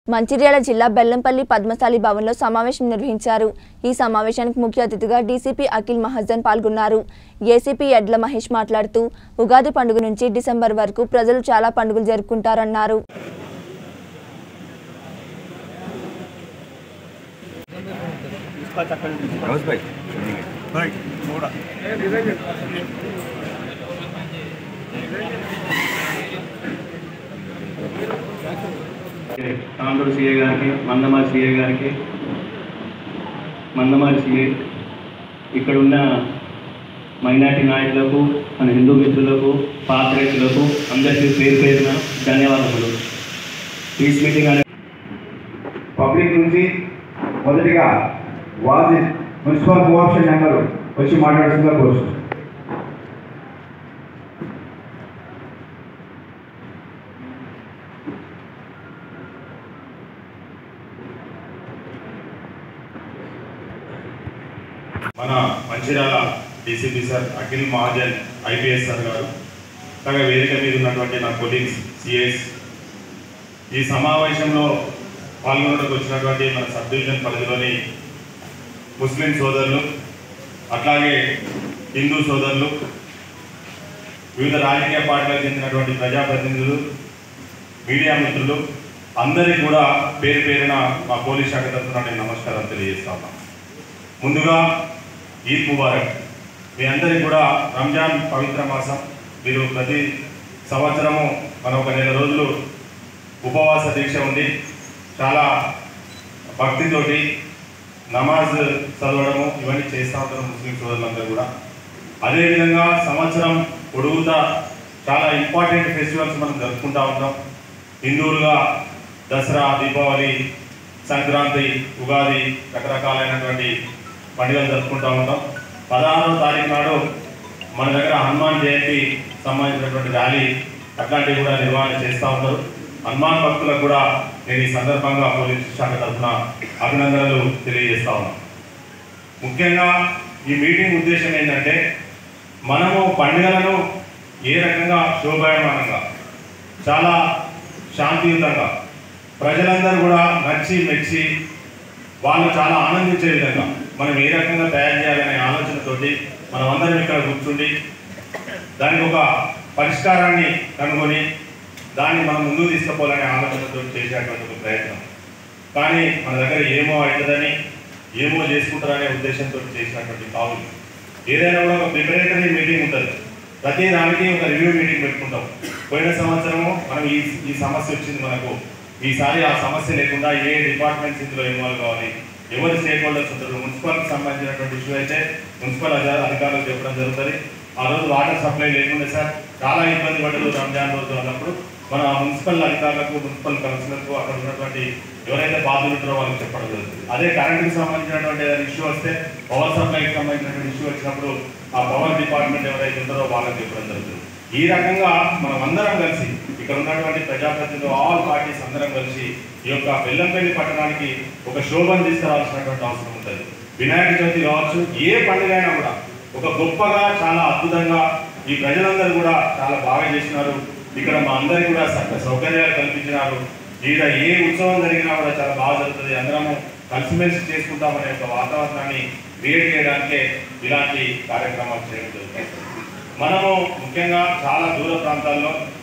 మంచిర్యాల జిల్లా బెల్లంపల్లి పద్మశాలి భవన్లో సమావేశం నిర్వహించారు ఈ సమావేశానికి ముఖ్య అతిథిగా డీసీపీ అఖిల్ మహాజన్ పాల్గొన్నారు ఏసీపీ ఎడ్ల మహేష్ మాట్లాడుతూ ఉగాది పండుగ నుంచి డిసెంబర్ వరకు ప్రజలు చాలా పండుగలు జరుపుకుంటారన్నారు रोज भाई తాండూరు సిఏ గారికి మందమారి సిఏ గారికి మందమారి సిఏ ఇక్కడ ఉన్న మైనార్టీ నాయకులకు మన హిందూ మిత్రులకు పాత్రికులకు అందరికీ పేరు పేరున ధన్యవాదములు పీస్ మీటింగ్ అనే పబ్లిక్ నుంచి మొదటిగా వాజి మున్సిపల్ కోఆప్షన్ నెంబర్ వచ్చి మాట్లాడుతుందిగా కోరుతున్నాను మన Mancherial DCP sir Akhil Mahajan IPS sir గారు అలాగే వేదిక మీద ఉన్నటువంటి నా కొలీగ్స్ సిఎస్ ఈ సమావేశంలో పాల్గొనడానికి వచ్చినటువంటి మన సబ్ డివిజన్ పరిధిలోని ముస్లిం సోదరులు అట్లాగే హిందూ సోదరులు వివిధ రాజకీయ పార్టీలకు చెందినటువంటి ప్రజాప్రతినిధులు మీడియా మిత్రులు అందరికీ కూడా పేరు పేరున మా పోలీస్ శాఖ తరఫున నేను నమస్కారం తెలియజేస్తా ఉన్నాను ముందుగా ఈద్ ముబారక్ మీ అందరికీ కూడా రంజాన్ పవిత్ర మాసం మీరు ప్రతి సంవత్సరము మన ఒక నెల రోజులు ఉపవాస దీక్ష ఉండి చాలా భక్తితోటి నమాజ్ చదవడము ఇవన్నీ చేస్తూ ఉంటారు ముస్లిం సోదరులందరూ కూడా అదేవిధంగా సంవత్సరం పొడుగుతా చాలా ఇంపార్టెంట్ ఫెస్టివల్స్ మనం జరుపుకుంటూ ఉంటాం హిందువులుగా దసరా దీపావళి సంక్రాంతి ఉగాది రకరకాలైనటువంటి పండుగలు జరుపుకుంటూ ఉంటాం పదహారవ తారీఖు నాడు మన దగ్గర హనుమాన్ జయంతి సంబంధించినటువంటి ర్యాలీ అట్లాంటివి కూడా నిర్వహణ చేస్తూ ఉంటారు హనుమాన్ భక్తులకు కూడా నేను ఈ సందర్భంగా పోలీస్ శాఖ తరఫున అభినందనలు తెలియజేస్తా ఉన్నాను ముఖ్యంగా ఈ మీటింగ్ ఉద్దేశం ఏంటంటే మనము పండుగలను ఏ రకంగా శోభాయమానంగా చాలా శాంతియుతంగా ప్రజలందరూ కూడా నచ్చి మెచ్చి వాళ్ళు చాలా ఆనందించే విధంగా మనం ఏ రకంగా తయారు చేయాలనే ఆలోచనతోటి మనం అందరం ఇక్కడ కూర్చుండి దానికి ఒక పరిష్కారాన్ని కనుగొని దాన్ని మనం ముందుకు తీసుకుపోవాలనే ఆలోచనతో చేసేటువంటి ఒక ప్రయత్నం కానీ మన దగ్గర ఏమో అవుతుందని ఏమో చేసుకుంటారనే ఉద్దేశంతో చేసినటువంటి కావులు ఏదైనా కూడా ఒక ప్రిపరేటరీ మీటింగ్ ఉంటుంది ప్రతి దానికి ఒక రివ్యూ మీటింగ్ పెట్టుకుంటాం పోయిన సంవత్సరము మనం ఈ ఈ సమస్య వచ్చింది మనకు ఈసారి ఆ సమస్య లేకుండా ఏ డిపార్ట్మెంట్స్ ఇందులో ఇన్వాల్వ్ కావాలి ఎవరు స్టేక్ హోల్డర్స్ ఉంటారు మున్సిపల్కి సంబంధించినటువంటి ఇష్యూ అయితే మున్సిపల్ అధి- అధికారులకు చెప్పడం జరుగుతుంది ఆ రోజు వాటర్ సప్లై లేకుండా సార్ చాలా ఇబ్బంది పడ్డదు రంజాన్ రోజు అన్నప్పుడు మన మున్సిపల్ అధికారులకు మున్సిపల్ కౌన్సిలర్కు అక్కడ ఉన్నటువంటి ఎవరైతే బాధ్యులు ఉంటారో వాళ్ళకి చెప్పడం జరుగుతుంది అదే కరెంట్కి సంబంధించినటువంటి ఏదైనా ఇష్యూ వస్తే పవర్ సప్లైకి సంబంధించినటువంటి ఇష్యూ వచ్చినప్పుడు ఆ పవర్ డిపార్ట్మెంట్ ఎవరైతే ఉంటారో వాళ్ళకి చెప్పడం జరుగుతుంది ఈ రకంగా మనం అందరం కలిసి ఇక్కడ ఉన్నటువంటి ప్రజాప్రతినిధులు ఆల్ పార్టీస్ అందరం కలిసి ఈ యొక్క బెల్లంపల్లి పట్టణానికి ఒక శోభను తీసుకురావాల్సినటువంటి అవసరం ఉంటుంది వినాయక చవితి కావచ్చు ఏ పండుగ అయినా కూడా ఒక గొప్పగా చాలా అద్భుతంగా ఈ ప్రజలందరూ కూడా చాలా బాగా చేసినారు ఇక్కడ మా అందరికి కూడా సకల సౌకర్యాలు కల్పించినారు ఈడ ఏ ఉత్సవం జరిగినా కూడా చాలా బాగా జరుగుతుంది అందరము కలిసిమెలిసి చేసుకుంటామనే ఒక వాతావరణాన్ని క్రియేట్ చేయడానికే ఇలాంటి కార్యక్రమాలు చేయడం జరుగుతుంది మనము ముఖ్యంగా చాలా దూర ప్రాంతాల్లో